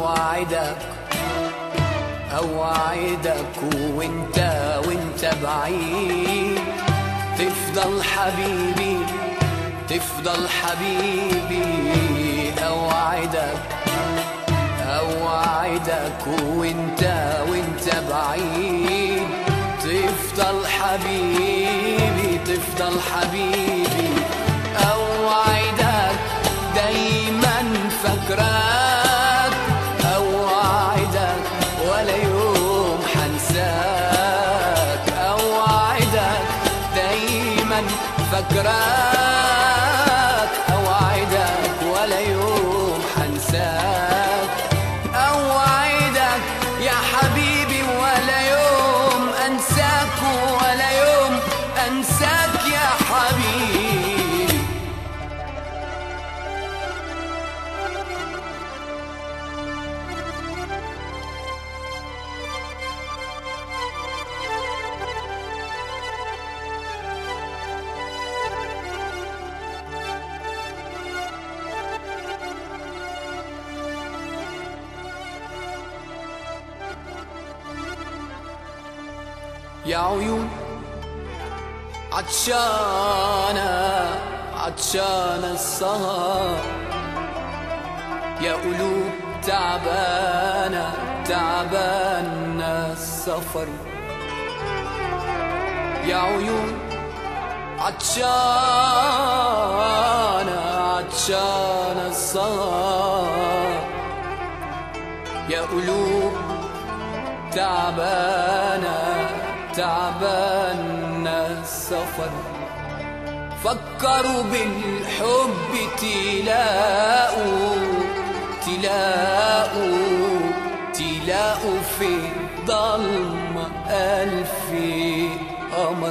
اوعدك اوعدك وانت وانت بعيد تفضل حبيبي تفضل حبيبي اوعدك اوعدك وانت وانت بعيد تفضل حبيبي تفضل حبيبي اوعدك دايما فاكراك اوعدك ولا يوم حنساك اوعدك دايما فاكراك اوعدك ولا يوم حنساك اوعدك يا حبيبي ولا يوم انساك ولا يوم انساك يا حبيبي يا عيون عطشانة عطشانة السهر يا قلوب تعبانة تعبانة السفر يا عيون عطشانة عطشانة السهر يا قلوب تعبانة تعبانة السفر فكروا بالحب تلاقوا تلاقوا تلاقوا في ضلمة ألف قمر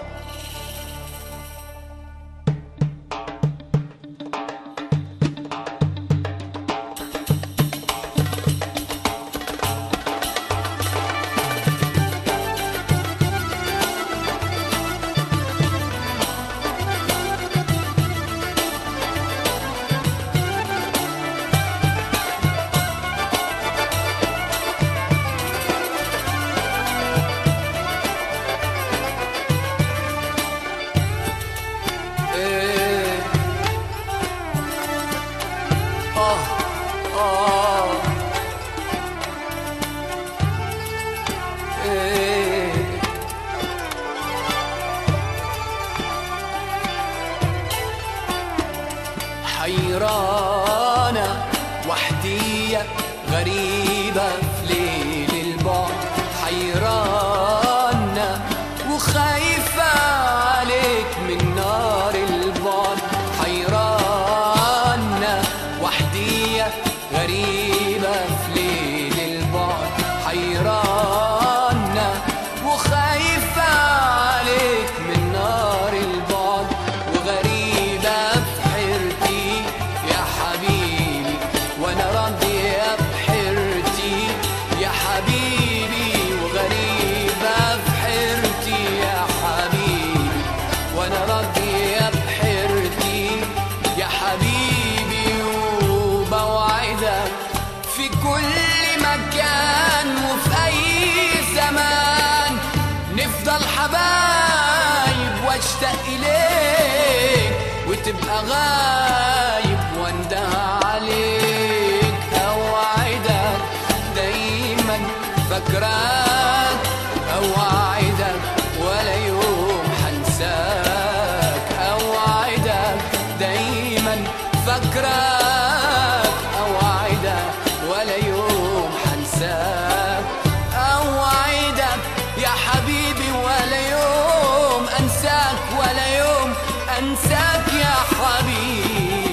إيه. آه آه إيه. حيرانة وحدية غريبة في ليل البعد حيرانة وخايفة عليك من نار البعد حيرانة وحدية غريبة في ليل البعد حيرانة وخايفة عليك من نار البعد وغريبة في حيرتي يا حبيبي وانا راضية بحيرتي يا حبيبي وغريبة في حيرتي يا حبيبي وانا راضية بحيرتي يا حبيبي وبوعدك في كل مكان وفي اي زمان نفضل حبايب واشتاق اليك وتبقى غايب وانده عليك اوعدك دايما فاكراك اوعدك ولا يوم حنساك اوعدك دايما فاكراك اوعدك ولا يوم حنساك اوعدك يا حبيبي ولا يوم انساك ولا يوم انساك يا حبيبي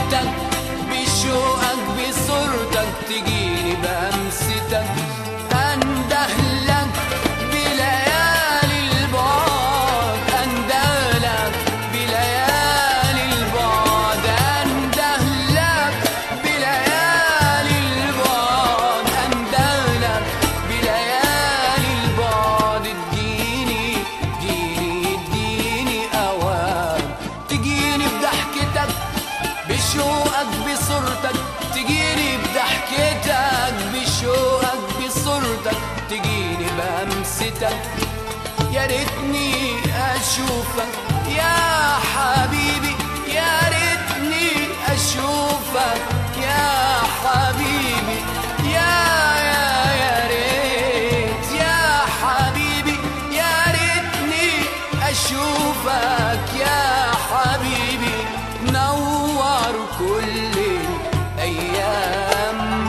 ضحكتك بشوقك بصورتك تجيني بأمستك أندهلك بليالي البعد أندهلك بليالي البعد أندهلك بليالي البعد أندهلك بليالي البعد تجيني تجيني تجيني أوام تجيني بضحكتك بشوقك بصورتك تجيني بضحكتك بشوقك بصورتك تجيني بأمستك يا ريتني أشوفك يا حبيبي يا ريتني أشوفك يا حبيبي يا يا يا ريت يا حبيبي يا ريتني أشوفك يا حبيبي نور كل الأيام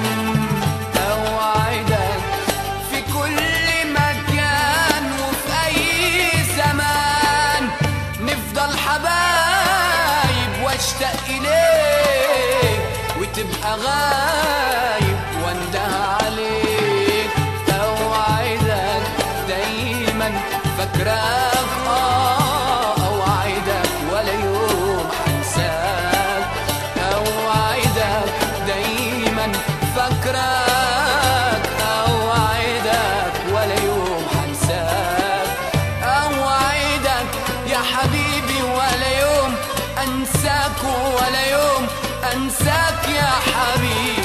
أوعدك في كل مكان وفي أي زمان نفضل حبايب واشتاق إليك وتبقى غايب وانده عليك أوعدك دايما فاكراك آه أوعدك ولا يوم حنساك أوعدك دايما فاكراك أوعدك ولا يوم حنساك أوعدك يا حبيبي ولا يوم أنساك ولا يوم أنساك يا حبيبي